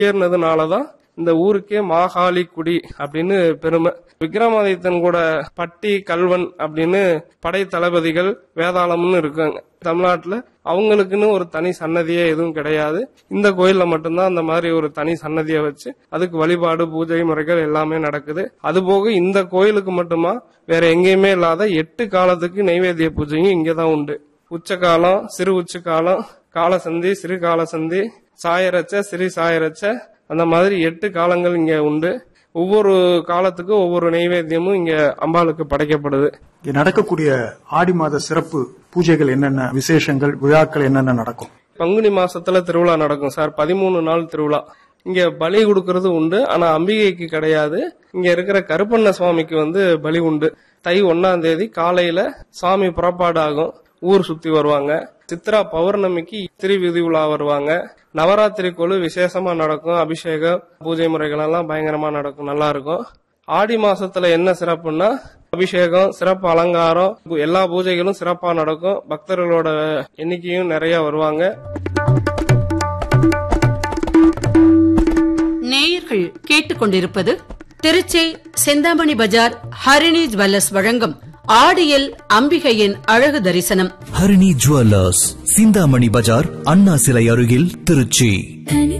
ஏறினதுனாலதான் இந்த ஊருக்கே மாகாளி குடி அப்படின்னு பெருமை விக்ரமாதித்தன் கூட பட்டி கல்வன் அப்படின்னு படை தளபதிகள் வேதாளம்னு இருக்காங்க தமிழ்நாட்டுல அவங்களுக்குன்னு ஒரு தனி சன்னதியே எதுவும் கிடையாது இந்த கோயில்ல மட்டும்தான் அந்த மாதிரி ஒரு தனி சன்னதியை வச்சு அதுக்கு வழிபாடு பூஜை முறைகள் எல்லாமே நடக்குது அதுபோக இந்த கோயிலுக்கு மட்டுமா வேற எங்கேயுமே இல்லாத எட்டு காலத்துக்கு நைவேத்திய பூஜையும் இங்கதான் உண்டு உச்சகாலம் சிறு உச்சகாலம் காலசந்தி சிறு காலசந்தி சாயரச்ச சிறு சாயரச்ச அந்த மாதிரி எட்டு காலங்கள் இங்க உண்டு ஒவ்வொரு காலத்துக்கும் ஒவ்வொரு நைவேத்தியமும் இங்க அம்பாளுக்கு படைக்கப்படுது இங்க நடக்கக்கூடிய ஆடி மாத சிறப்பு பூஜைகள் என்னென்ன விசேஷங்கள் விழாக்கள் என்னென்ன நடக்கும் பங்குனி மாசத்துல திருவிழா நடக்கும் சார் பதிமூணு நாள் திருவிழா இங்க பலி கொடுக்கறது உண்டு ஆனா அம்பிகைக்கு கிடையாது இங்க இருக்கிற கருப்பண்ண சுவாமிக்கு வந்து பலி உண்டு தை ஒன்னாம் தேதி காலையில சாமி புறப்பாடு ஆகும் ஊர் சுத்தி வருவாங்க சித்ரா பௌர்ணமிக்கு திருவிதி உலா வருவாங்க நவராத்திரி கொழு விசேஷமா நடக்கும் அபிஷேகம் பூஜை முறைகள் எல்லாம் பயங்கரமா நடக்கும் நல்லா இருக்கும் ஆடி மாசத்துல என்ன சிறப்புன்னா அபிஷேகம் சிறப்பு அலங்காரம் எல்லா பூஜைகளும் சிறப்பா நடக்கும் பக்தர்களோட எண்ணிக்கையும் நிறைய வருவாங்க நேயர்கள் கேட்டுக்கொண்டிருப்பது திருச்சி செந்தாமணி பஜார் ஹரிணி ஜுவல்லர்ஸ் வழங்கும் ஆடியில் அம்பிகையின் அழகு தரிசனம் ஹரிணி ஜுவல்லர்ஸ் சிந்தாமணி பஜார் அண்ணா சிலை அருகில் திருச்சி தனி